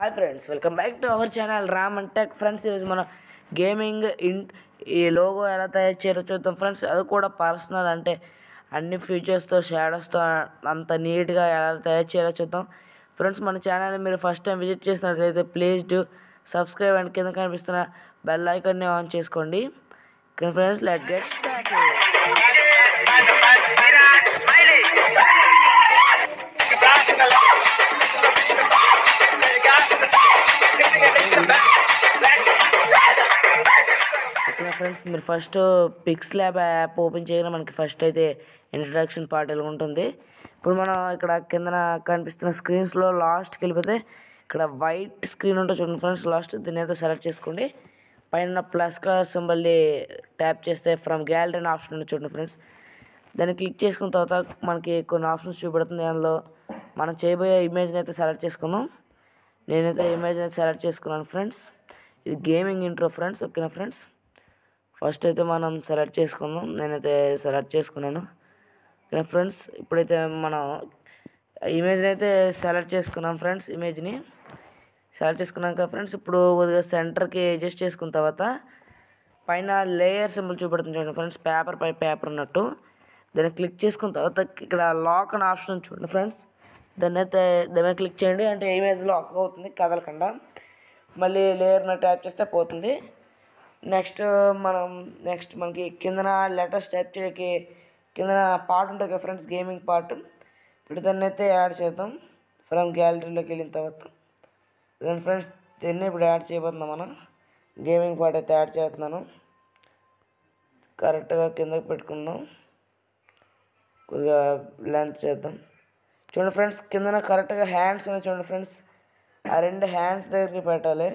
hi friends welcome back to our channel Ram and tech friends ఈరోజు మనం gaming in ఈ logo ఎలా తయారు చేయాలో చూద్దాం ఫ్రెండ్స్ అది కూడా పర్సనల్ అంటే అన్ని ఫీచర్స్తో షాడోస్తో అంత నీట్గా ఎలా తయారు చేయాలో చూద్దాం ఫ్రెండ్స్ మన ఛానల్ని మీరు ఫస్ట్ టైం విజిట్ చేసినట్లయితే ప్లీజ్ డు సబ్స్క్రైబ్ అండ్ కింద కనిపిస్తున్న బెల్ ఐకాన్ని ఆన్ చేసుకోండి friends let get start okay friends మీరు first pix lab app open చేయగానే మనకి ఫస్ట్ అయితే ఇంట్రడక్షన్ పార్ట్ ఎలా ఉంటుంది ఇప్పుడు మనం ఇక్కడ కిందన కనిపిస్తున్న స్క్రీన్స్లో లాస్ట్కి వెళ్ళిపోతే ఇక్కడ వైట్ స్క్రీన్ ఉంటుంది చూడండి ఫ్రెండ్స్ లాస్ట్ దీన్ని అయితే సెలెక్ట్ చేసుకోండి పైన ప్లస్ కలర్ సింబల్ని ట్యాప్ చేస్తే ఫ్రమ్ గ్యాలరీ అనే ఆప్షన్ ఉంది చూడండి ఫ్రెండ్స్ దాన్ని క్లిక్ చేసుకున్న తర్వాత మనకి కొన్ని ఆప్షన్స్ చూపెడుతుంది అందులో మనం చేయబోయే ఇమేజ్ని అయితే సెలెక్ట్ చేసుకున్నాం నేనైతే ఇమేజ్ అయితే సెలెక్ట్ చేసుకున్నాను ఫ్రెండ్స్ ఇది గేమింగ్ ఇంట్రో ఫ్రెండ్స్ ఓకేనా ఫ్రెండ్స్ ఫస్ట్ అయితే మనం సెలెక్ట్ చేసుకుందాం నేనైతే సెలెక్ట్ చేసుకున్నాను ఓకే ఫ్రెండ్స్ ఇప్పుడైతే మనం ఇమేజ్ని అయితే సెలెక్ట్ చేసుకున్నాం ఫ్రెండ్స్ ఇమేజ్ని సెలెక్ట్ చేసుకున్నాక ఫ్రెండ్స్ ఇప్పుడు కొద్దిగా సెంటర్కి అడ్జస్ట్ చేసుకున్న తర్వాత పైన లేయర్ సింబల్ చూపెడుతుంది చూడండి ఫ్రెండ్స్ పేపర్ పై పేపర్ ఉన్నట్టు దాన్ని క్లిక్ చేసుకున్న తర్వాత ఇక్కడ లాక్ అనే ఆప్షన్ ఉంది చూడండి ఫ్రెండ్స్ దాన్ని అయితే దాని మీద క్లిక్ చేయండి అంటే ఇమేజ్ లాక్ అవుతుంది కదలకుండా మళ్ళీ లేయర్ని ట్యాప్ చేస్తే పోతుంది నెక్స్ట్ మనం నెక్స్ట్ మనకి కిందన లెటర్స్ టైప్ చేయడానికి కిందన పార్ట్ ఉంటుంది కదా ఫ్రెండ్స్ గేమింగ్ పార్ట్ ఇప్పుడు దాన్ని అయితే యాడ్ చేద్దాం ఫ్రమ్ గ్యాలరీలోకి వెళ్ళిన తర్వాత దాని ఫ్రెండ్స్ దీన్ని ఇప్పుడు యాడ్ చేయబోతున్నాం మనం గేమింగ్ పార్ట్ అయితే యాడ్ చేస్తున్నాను కరెక్ట్గా కిందకి పెట్టుకుందాం కొద్దిగా లెంత్ చేద్దాం చూడండి ఫ్రెండ్స్ కిందన కరెక్ట్గా హ్యాండ్స్ ఉన్నాయి చూడండి ఫ్రెండ్స్ ఆ రెండు హ్యాండ్స్ దగ్గరికి పెట్టాలి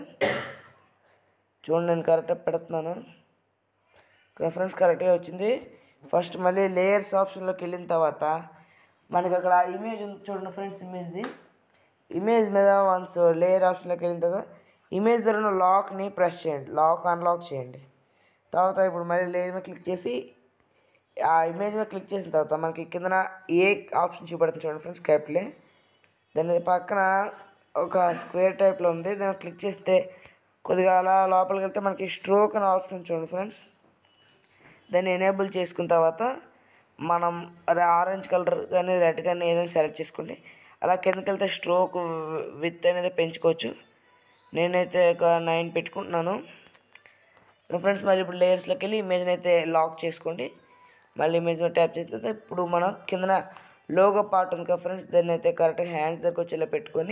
చూడండి నేను కరెక్ట్గా పెడుతున్నాను ఇక్కడ ఫ్రెండ్స్ కరెక్ట్గా వచ్చింది ఫస్ట్ మళ్ళీ లేయర్స్ ఆప్షన్లోకి వెళ్ళిన తర్వాత మనకి అక్కడ ఇమేజ్ ఉంది చూడండి ఫ్రెండ్స్ ఇమేజ్ది ఇమేజ్ మీద వన్స్ లేయర్ ఆప్షన్లోకి వెళ్ళిన తర్వాత ఇమేజ్ దగ్గర ఉన్న లాక్ని ప్రెస్ చేయండి లాక్ అన్లాక్ చేయండి తర్వాత ఇప్పుడు మళ్ళీ లేయర్ మీద క్లిక్ చేసి ఆ ఇమేజ్ మీద క్లిక్ చేసిన తర్వాత మనకి కిందన ఏ ఆప్షన్ చూపెడుతుంది చూడండి ఫ్రెండ్స్ క్యాప్లే దాని పక్కన ఒక స్క్వేర్ టైప్లో ఉంది దాన్ని క్లిక్ చేస్తే కొద్దిగా అలా లోపలికి వెళ్తే మనకి స్ట్రోక్ అనే ఆప్షన్ ఉంది చూడండి ఫ్రెండ్స్ దాన్ని ఎనేబుల్ చేసుకున్న తర్వాత మనం ఆరెంజ్ కలర్ కానీ రెడ్ కానీ ఏదైనా సెలెక్ట్ చేసుకోండి అలా కిందకి వెళ్తే స్ట్రోక్ విత్ అనేది పెంచుకోవచ్చు నేనైతే ఒక నైన్ పెట్టుకుంటున్నాను ఫ్రెండ్స్ మరి ఇప్పుడు లేయర్స్లోకి వెళ్ళి ఇమేజ్ని అయితే లాక్ చేసుకోండి మళ్ళీ ఇమేజ్ మీద ట్యాప్ చేసిన తర్వాత ఇప్పుడు మనం కిందన లోగో పార్ట్ ఉంది కదా ఫ్రెండ్స్ దాన్ని అయితే కరెక్ట్గా హ్యాండ్స్ దగ్గర వచ్చేలా పెట్టుకొని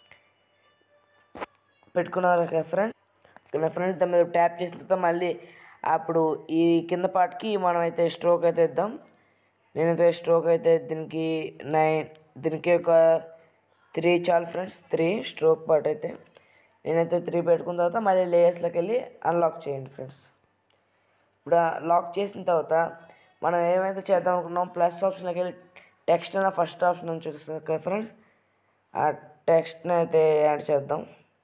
పెట్టుకున్నారు కదా ఫ్రెండ్స్ ఇక్కడ ఫ్రెండ్స్ దాని మీద ట్యాప్ చేసిన తర్వాత మళ్ళీ అప్పుడు ఈ కింద పార్ట్కి మనం అయితే స్ట్రోక్ అయితే ఇద్దాం నేనైతే స్ట్రోక్ అయితే దీనికి నైన్ దీనికి ఒక త్రీ చాలు ఫ్రెండ్స్ త్రీ స్ట్రోక్ పార్ట్ అయితే నేనైతే త్రీ పెట్టుకున్న తర్వాత మళ్ళీ లేయర్స్లోకి వెళ్ళి అన్లాక్ చేయండి ఫ్రెండ్స్ ఇప్పుడు లాక్ చేసిన తర్వాత మనం ఏమైతే చేద్దాం అనుకున్నాం ప్లస్ ఆప్షన్లోకి వెళ్ళి టెక్స్ట్ అన్న ఫస్ట్ ఆప్షన్ అని చూస్తుంది కదా ఫ్రెండ్స్ ఆ టెక్స్ట్ని అయితే యాడ్ చేద్దాం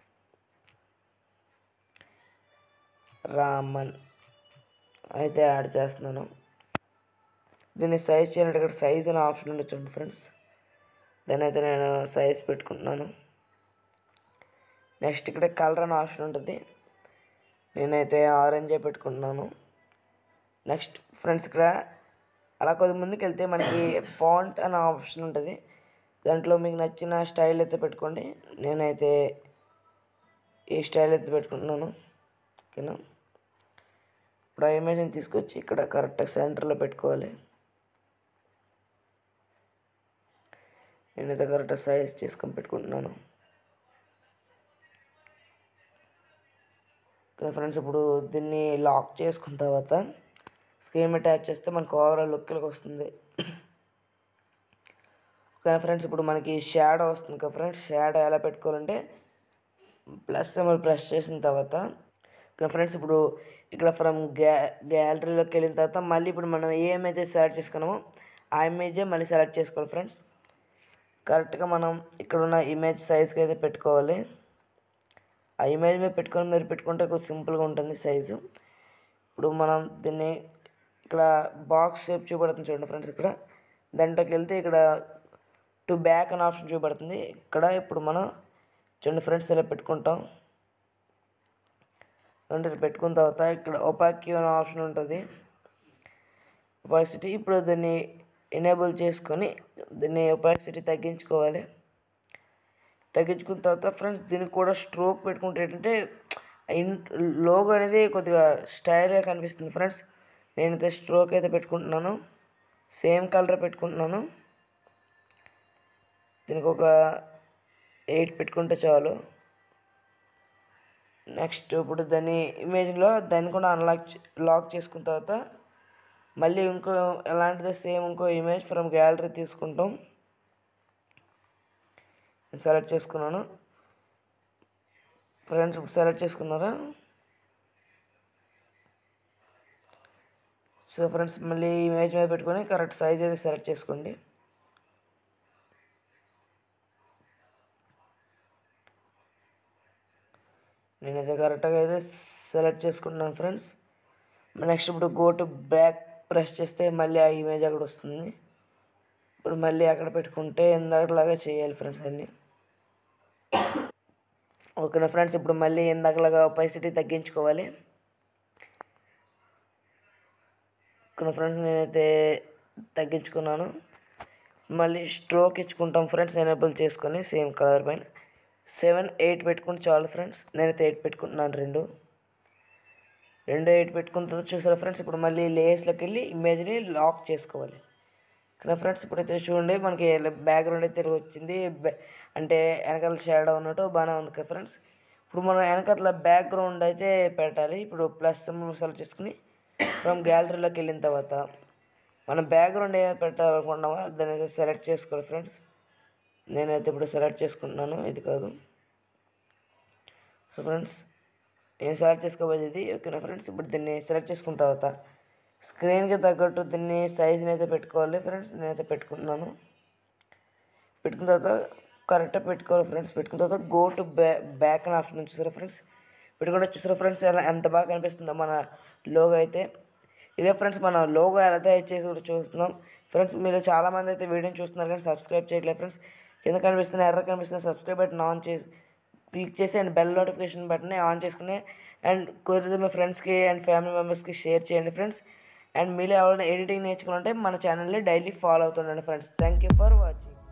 రామన్ అయితే యాడ్ చేస్తున్నాను దీన్ని సైజ్ చేయాలంటే ఇక్కడ సైజ్ అనే ఆప్షన్ ఉంది చూడండి ఫ్రెండ్స్ దాన్ని అయితే నేను సైజ్ పెట్టుకుంటున్నాను నెక్స్ట్ ఇక్కడ కలర్ అనే ఆప్షన్ ఉంటుంది నేనైతే ఆరెంజే పెట్టుకుంటున్నాను నెక్స్ట్ ఫ్రెండ్స్ ఇక్కడ అలా కొద్ది ముందుకు వెళ్తే మనకి ఫాంట్ అనే ఆప్షన్ ఉంటుంది దాంట్లో మీకు నచ్చిన స్టైల్ అయితే పెట్టుకోండి నేనైతే ఈ స్టైల్ అయితే పెట్టుకుంటున్నాను ఓకేనా ఇప్పుడు ఆ ఇమేజ్ని తీసుకొచ్చి ఇక్కడ కరెక్ట్గా సెంటర్లో పెట్టుకోవాలి నేనైతే కరెక్ట్గా సైజ్ చేసుకొని పెట్టుకుంటున్నాను ఓకే ఫ్రెండ్స్ ఇప్పుడు దీన్ని లాక్ చేసుకున్న తర్వాత స్క్రీన్ మీద ట్యాప్ చేస్తే మనకు ఓవరాల్ లుక్కి వస్తుంది ఓకే ఫ్రెండ్స్ ఇప్పుడు మనకి షాడో వస్తుంది కదా ఫ్రెండ్స్ షాడో ఎలా పెట్టుకోవాలంటే ప్లస్ సింబల్ ప్రెస్ చేసిన తర్వాత ఇక్కడ ఫ్రెండ్స్ ఇప్పుడు ఇక్కడ ఫ్రమ్ గ్యా గ్యాలరీలోకి వెళ్ళిన తర్వాత మళ్ళీ ఇప్పుడు మనం ఏ ఇమేజ్ సెలెక్ట్ చేసుకున్నామో ఆ ఇమేజే మళ్ళీ సెలెక్ట్ చేసుకోవాలి ఫ్రెండ్స్ కరెక్ట్గా మనం ఇక్కడ ఉన్న ఇమేజ్ సైజ్కి అయితే పెట్టుకోవాలి ఆ ఇమేజ్ మీద పెట్టుకొని మీరు పెట్టుకుంటే కొంచెం సింపుల్గా ఉంటుంది సైజు ఇప్పుడు మనం దీన్ని ఇక్కడ బాక్స్ షేప్ చూపెడుతుంది చూడండి ఫ్రెండ్స్ ఇక్కడ దాంట్లోకి వెళ్తే ఇక్కడ టు బ్యాక్ అనే ఆప్షన్ చూపెడుతుంది ఇక్కడ ఇప్పుడు మనం చూడండి ఫ్రెండ్స్ ఇలా పెట్టుకుంటాం అంటే పెట్టుకున్న తర్వాత ఇక్కడ ఒపాక్యూ అనే ఆప్షన్ ఉంటుంది ఒపాసిటీ ఇప్పుడు దీన్ని ఎనేబుల్ చేసుకొని దీన్ని ఒపాసిటీ తగ్గించుకోవాలి తగ్గించుకున్న తర్వాత ఫ్రెండ్స్ దీనికి కూడా స్ట్రోక్ పెట్టుకుంటే ఏంటంటే ఇన్ లోగో అనేది కొద్దిగా స్టైల్గా కనిపిస్తుంది ఫ్రెండ్స్ నేనైతే స్ట్రోక్ అయితే పెట్టుకుంటున్నాను సేమ్ కలర్ పెట్టుకుంటున్నాను దీనికి ఒక ఎయిట్ పెట్టుకుంటే చాలు నెక్స్ట్ ఇప్పుడు దాన్ని ఇమేజ్లో దాన్ని కూడా అన్లాక్ లాక్ చేసుకున్న తర్వాత మళ్ళీ ఇంకో ఎలాంటిదో సేమ్ ఇంకో ఇమేజ్ ఫ్రమ్ గ్యాలరీ తీసుకుంటాం సెలెక్ట్ చేసుకున్నాను ఫ్రెండ్స్ ఇప్పుడు సెలెక్ట్ చేసుకున్నారా సో ఫ్రెండ్స్ మళ్ళీ ఇమేజ్ మీద పెట్టుకొని కరెక్ట్ సైజ్ అయితే సెలెక్ట్ చేసుకోండి నేనైతే కరెక్ట్గా అయితే సెలెక్ట్ చేసుకుంటున్నాను ఫ్రెండ్స్ నెక్స్ట్ ఇప్పుడు గో టు బ్యాక్ ప్రెస్ చేస్తే మళ్ళీ ఆ ఇమేజ్ అక్కడ వస్తుంది ఇప్పుడు మళ్ళీ అక్కడ పెట్టుకుంటే ఇందాకలాగా చేయాలి ఫ్రెండ్స్ అన్నీ ఓకేనా ఫ్రెండ్స్ ఇప్పుడు మళ్ళీ ఇందాకలాగా ఒపాసిటీ తగ్గించుకోవాలి ఓకేనా ఫ్రెండ్స్ నేనైతే తగ్గించుకున్నాను మళ్ళీ స్ట్రోక్ ఇచ్చుకుంటాం ఫ్రెండ్స్ ఎనేబుల్ చేసుకొని సేమ్ కలర్ పైన సెవెన్ ఎయిట్ పెట్టుకుంటే చాలు ఫ్రెండ్స్ నేనైతే ఎయిట్ పెట్టుకుంటున్నాను రెండు రెండు ఎయిట్ పెట్టుకున్న తర్వాత చూసారా ఫ్రెండ్స్ ఇప్పుడు మళ్ళీ లేయర్స్లోకి వెళ్ళి ఇమేజ్ని లాక్ చేసుకోవాలి ఇక్కడ ఫ్రెండ్స్ ఇప్పుడైతే చూడండి మనకి బ్యాక్గ్రౌండ్ అయితే వచ్చింది బ్యా- అంటే వెనకాల షాడో ఉన్నట్టు బాగానే ఉంది కదా ఫ్రెండ్స్ ఇప్పుడు మనం వెనకాల బ్యాక్గ్రౌండ్ అయితే పెట్టాలి ఇప్పుడు ప్లస్ సెలెక్ట్ చేసుకుని మనం గ్యాలరీలోకి వెళ్ళిన తర్వాత మనం బ్యాక్గ్రౌండ్ ఏమైనా పెట్టాలనుకుంటున్నామో దాన్ని అయితే సెలెక్ట్ చేసుకోవాలి ఫ్రెండ్స్ నేనైతే ఇప్పుడు సెలెక్ట్ చేసుకుంటున్నాను ఇది కాదు సో ఫ్రెండ్స్ నేను సెలెక్ట్ చేసుకోబోయేది ఇది ఓకేనా ఫ్రెండ్స్ ఇప్పుడు దీన్ని సెలెక్ట్ చేసుకున్న తర్వాత స్క్రీన్కి తగ్గట్టు దీన్ని సైజ్ని అయితే పెట్టుకోవాలి ఫ్రెండ్స్ నేనైతే పెట్టుకుంటున్నాను పెట్టుకున్న తర్వాత కరెక్ట్గా పెట్టుకోవాలి ఫ్రెండ్స్ పెట్టుకున్న తర్వాత గో టు బ్యా బ్యాక్ అని ఆప్షన్ చూసారా ఫ్రెండ్స్ పెట్టుకుంటే చూసారా ఫ్రెండ్స్ ఎలా ఎంత బాగా కనిపిస్తుందో మన లోగో అయితే ఇదే ఫ్రెండ్స్ మన లోగో ఎలా తయారు చేసి కూడా చూస్తున్నాం ఫ్రెండ్స్ మీరు చాలామంది అయితే వీడియోని చూస్తున్నారు కానీ సబ్స్క్రైబ్ చేయట్లేదు ఫ్రెండ్స్ కింద కనిపిస్తున్న ఎర్ర కనిపిస్తున్న సబ్స్క్రైబ్ బటన్ ఆన్ చేసి క్లిక్ చేసి and bell notification button on చేసుకుని అండ్ కుదిరితే మీ ఫ్రెండ్స్కి అండ్ ఫ్యామిలీ మెంబర్స్కి షేర్ చేయండి ఫ్రెండ్స్ అండ్ మీరు ఎవరైనా ఎడిటింగ్ నేర్చుకుంటే మన ఛానల్ని డైలీ ఫాలో అవుతుండండి friends thank you for watching